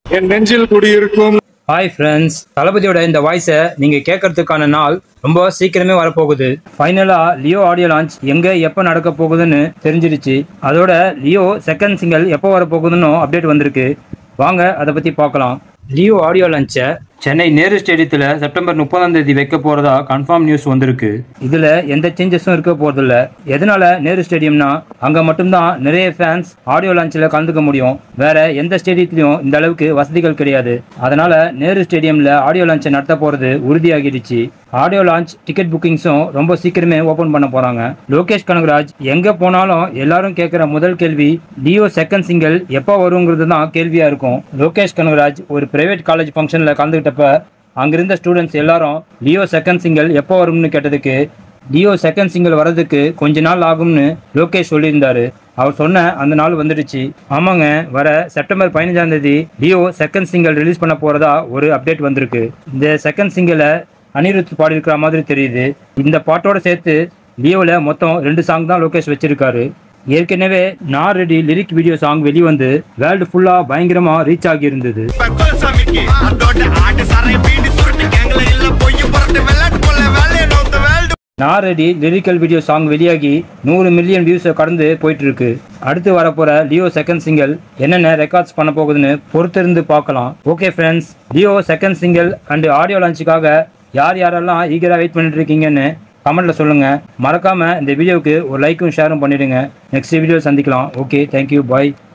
என் நெஞ்சில் குடியிருக்கும் hi friends தளபதியோட இந்த வாய்ஸை நீங்கள் கேட்கறதுக்கான நாள் ரொம்ப சீக்கிரமே வரப்போகுது ஃபைனலாக லியோ ஆடியோ லான்ச் எங்கே எப்போ நடக்க போகுதுன்னு தெரிஞ்சிருச்சு அதோட லியோ செகண்ட் சிங்கிள் எப்போ வரப்போகுதுன்னு அப்டேட் வந்திருக்கு வாங்க அதை பற்றி பார்க்கலாம் லியோ ஆடியோ லான்ச்சை சென்னை நேரு ஸ்டேடியத்தில் செப்டம்பர் முப்பதாம் தேதி வைக்க போகிறதா கன்ஃபார்ம் நியூஸ் வந்திருக்கு இதில் எந்த சேஞ்சஸும் இருக்க போகிறதில்ல எதனால நேரு ஸ்டேடியம்னா அங்கே மட்டும்தான் நிறைய ஃபேன்ஸ் ஆடியோ லான்ச்சில் கலந்துக்க முடியும் வேற எந்த ஸ்டேடியத்திலையும் இந்த அளவுக்கு வசதிகள் கிடையாது அதனால நேரு ஸ்டேடியம்ல ஆடியோ லான்ச்சை நடத்த போறது உறுதியாகிடுச்சு ஆடியோ லான்ச் டிக்கெட் புக்கிங்ஸும் ரொம்ப சீக்கிரமே ஓபன் பண்ண போறாங்க லோகேஷ் கனகராஜ் எங்க போனாலும் எல்லாரும் கேட்கிற முதல் கேள்வி லியோ செகண்ட் சிங்கிள் எப்போ வருங்கிறது தான் கேள்வியா இருக்கும் லோகேஷ் கனகராஜ் ஒரு பிரைவேட் காலேஜ் ஃபங்க்ஷன்ல கலந்துக்கிட்டப்ப அங்கிருந்த ஸ்டூடெண்ட்ஸ் எல்லாரும் லியோ செகண்ட் சிங்கிள் எப்போ வரும்னு கேட்டதுக்கு லியோ செகண்ட் சிங்கிள் வர்றதுக்கு கொஞ்ச நாள் ஆகும்னு லோகேஷ் சொல்லியிருந்தாரு அவர் சொன்ன அந்த நாள் வந்துடுச்சு ஆமாங்க வர செப்டம்பர் பதினஞ்சாம் தேதி லியோ செகண்ட் சிங்கிள் ரிலீஸ் பண்ண போறதா ஒரு அப்டேட் வந்திருக்கு இந்த செகண்ட் சிங்கிளை அனிருத் பாடியிருக்கிற மாதிரி தெரியுது இந்த பாட்டோட சேர்த்து லியோவில் மொத்தம் ரெண்டு சாங் தான் லோகேஷ் வச்சிருக்காரு ஏற்கனவே நான் ரெடி லிரிக் வீடியோ சாங் வெளிவந்து வேர்ல்டு ஃபுல்லாக பயங்கரமாக ரீச் ஆகியிருந்தது சாமிக்கு அதோட ஆட்டு சரை பீடி சுருட்டு கேங்கல இல்ல பொய்ய புரட்டு விளையாட்டு போல வேலையை நோத்த வேல்டு நான் ரெடி லிரிக்கல் வீடியோ சாங் வெளியாகி நூறு மில்லியன் வியூஸை கடந்து போயிட்டு இருக்கு அடுத்து வரப்போற லியோ செகண்ட் சிங்கிள் என்னென்ன ரெக்கார்ட்ஸ் பண்ண போகுதுன்னு பொறுத்திருந்து பார்க்கலாம் okay friends Leo second single and audio லான்ச்சுக்காக யார் யாரெல்லாம் ஈகராக வெயிட் பண்ணிட்டு இருக்கீங்கன்னு கமெண்ட்ல சொல்லுங்க மறக்காம இந்த வீடியோவுக்கு ஒரு லைக்கும் ஷேரும் பண்ணிடுங்க நெக்ஸ்ட் வீடியோ சந்திக்கலாம் ஓகே தேங்க்யூ பாய்